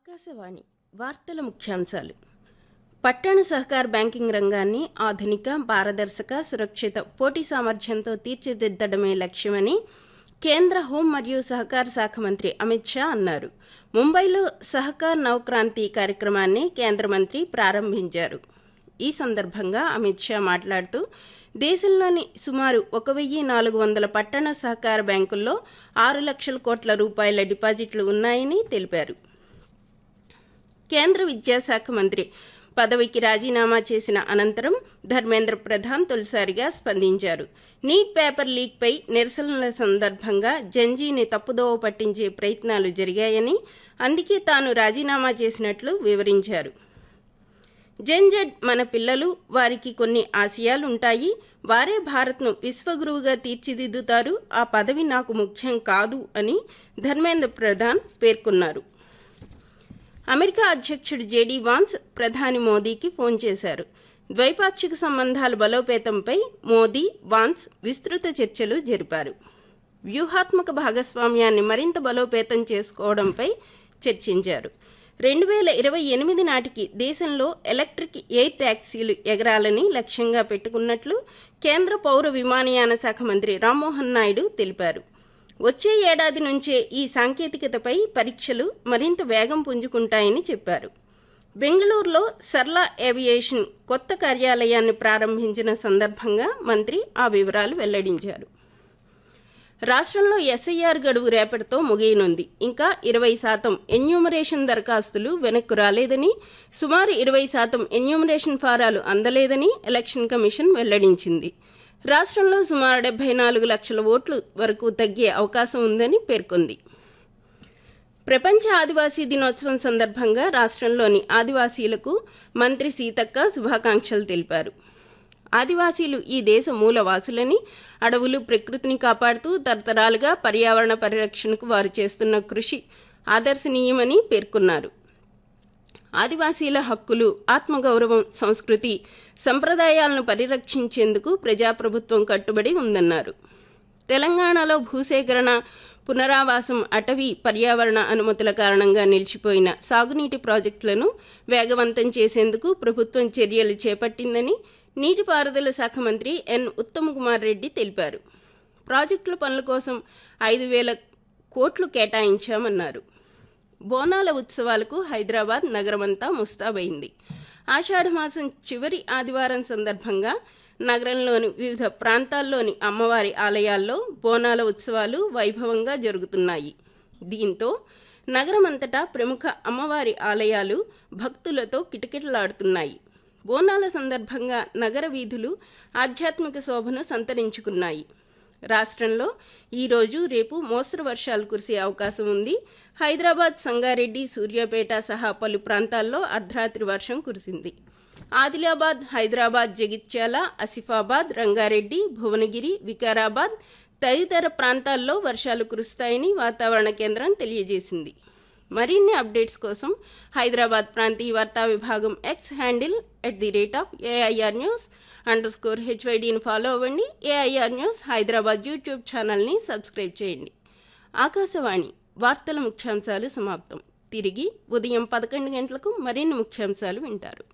ఆకాశవాణి వార్తల ముఖ్యాంశాలు పట్టణ సహకార బ్యాంకింగ్ రంగాన్ని ఆధునిక పారదర్శక సురక్షిత పోటీ సామర్థ్యంతో తీర్చిదిద్దడమే లక్ష్యమని కేంద్ర హోం మరియు సహకార శాఖ మంత్రి అమిత్ షా అన్నారు ముంబైలో సహకార్ నవక్రాంతి కార్యక్రమాన్ని కేంద్ర మంత్రి ప్రారంభించారు ఈ సందర్భంగా అమిత్ షా మాట్లాడుతూ దేశంలోని సుమారు ఒక వెయ్యి నాలుగు వందల పట్టణ సహకార బ్యాంకుల్లో ఆరు లక్షల కోట్ల రూపాయల డిపాజిట్లు ఉన్నాయని తెలిపారు కేంద్ర విద్యాశాఖ మంత్రి పదవికి రాజీనామా చేసిన అనంతరం ధర్మేంద్ర ప్రధాన్ తొలిసారిగా స్పందించారు నీట్ పేపర్ లీక్పై నిరసనల సందర్భంగా జంజీని తప్పుదోవ పట్టించే ప్రయత్నాలు జరిగాయని అందుకే తాను రాజీనామా చేసినట్లు వివరించారు జెన్జెడ్ మన పిల్లలు వారికి కొన్ని ఆశయాలు ఉంటాయి వారే భారత్ను విశ్వగురువుగా తీర్చిదిద్దుతారు ఆ పదవి నాకు ముఖ్యం కాదు అని ధర్మేంద్ర ప్రధాన్ పేర్కొన్నారు అమెరికా అధ్యక్షుడు జేడీ వాన్స్ ప్రధాని మోదీకి ఫోన్ చేశారు ద్వైపాక్షిక సంబంధాల బలోపేతంపై మోదీ వాన్స్ విస్తృత చర్చలు జరిపారు వ్యూహాత్మక భాగస్వామ్యాన్ని మరింత బలోపేతం చేసుకోవడంపై చర్చించారు రెండు వేల ఇరవై ఎనిమిది నాటికి దేశంలో ఎలక్ట్రిక్ ఎయిర్ ట్యాక్సీలు ఎగరాలని లక్ష్యంగా పెట్టుకున్నట్లు కేంద్ర పౌర విమానయాన శాఖ మంత్రి రామ్మోహన్ నాయుడు తెలిపారు వచ్చే ఏడాది నుంచే ఈ సాంకేతికతపై పరీక్షలు మరింత వేగం పుంజుకుంటాయని చెప్పారు బెంగళూరులో సర్లా ఏవియేషన్ కొత్త కార్యాలయాన్ని ప్రారంభించిన సందర్భంగా మంత్రి ఆ వివరాలు వెల్లడించారు రాష్ట్రంలో ఎస్ఐఆర్ గడువు రేపటితో ముగియనుంది ఇంకా ఇరవై శాతం ఎన్యూమరేషన్ దరఖాస్తులు వెనక్కు రాలేదని సుమారు ఇరవై శాతం ఎన్యూమరేషన్ ఫారాలు అందలేదని ఎలక్షన్ కమిషన్ వెల్లడించింది రాష్ట్రంలో సుమారు డెబ్బై నాలుగు లక్షల ఓట్లు వరకు తగ్గే అవకాశం ఉందని పేర్కొంది ప్రపంచ ఆదివాసీ దినోత్సవం సందర్భంగా రాష్ట్రంలోని ఆదివాసీలకు మంత్రి సీతక్క శుభాకాంక్షలు తెలిపారు ఆదివాసీలు ఈ దేశ మూలవాసులని అడవులు ప్రకృతిని కాపాడుతూ తరతరాలుగా పర్యావరణ పరిరక్షణకు వారు చేస్తున్న కృషి ఆదర్శనీయమని పేర్కొన్నారు ఆదివాసీల హక్కులు ఆత్మగౌరవం సంస్కృతి సంప్రదాయాలను పరిరక్షించేందుకు ప్రజాప్రభుత్వం కట్టుబడి ఉందన్నారు తెలంగాణలో భూసేకరణ పునరావాసం అటవీ పర్యావరణ అనుమతుల కారణంగా నిలిచిపోయిన సాగునీటి ప్రాజెక్టులను వేగవంతం చేసేందుకు ప్రభుత్వం చర్యలు చేపట్టిందని నీటిపారుదల శాఖ మంత్రి ఎన్ ఉత్తమ్ కుమార్ రెడ్డి తెలిపారు ప్రాజెక్టుల పనుల కోసం ఐదు వేల కోట్లు కేటాయించామన్నారు బోనాల ఉత్సవాలకు హైదరాబాద్ నగరమంతా ముస్తాబైంది ఆషాఢమాసం చివరి ఆదివారం సందర్భంగా నగరంలోని వివిధ ప్రాంతాల్లోని అమ్మవారి ఆలయాల్లో బోనాల ఉత్సవాలు వైభవంగా జరుగుతున్నాయి దీంతో నగరమంతటా ప్రముఖ అమ్మవారి ఆలయాలు భక్తులతో కిటకిటలాడుతున్నాయి బోనాల సందర్భంగా నగర వీధులు ఆధ్యాత్మిక శోభను సంతరించుకున్నాయి రాష్ట్రంలో ఈరోజు రేపు మోస్తరు వర్షాలు కురిసే అవకాశం ఉంది హైదరాబాద్ సంగారెడ్డి సూర్యాపేట సహా పలు ప్రాంతాల్లో అర్ధరాత్రి వర్షం కురిసింది ఆదిలాబాద్ హైదరాబాద్ జగిత్యాల ఆసిఫాబాద్ రంగారెడ్డి భువనగిరి వికారాబాద్ తదితర ప్రాంతాల్లో వర్షాలు కురుస్తాయని వాతావరణ కేంద్రం తెలియజేసింది మరిన్ని అప్డేట్స్ కోసం హైదరాబాద్ ప్రాంతీయ వార్తా విభాగం X handle at the rate of AIR news underscore స్కోర్ హెచ్వైడీని ఫాలో అవ్వండి ఏఐఆర్ న్యూస్ హైదరాబాద్ యూట్యూబ్ ఛానల్ని సబ్స్క్రైబ్ చేయండి ఆకాశవాణి వార్తల ముఖ్యాంశాలు సమాప్తం తిరిగి ఉదయం పదకొండు గంటలకు మరిన్ని ముఖ్యాంశాలు వింటారు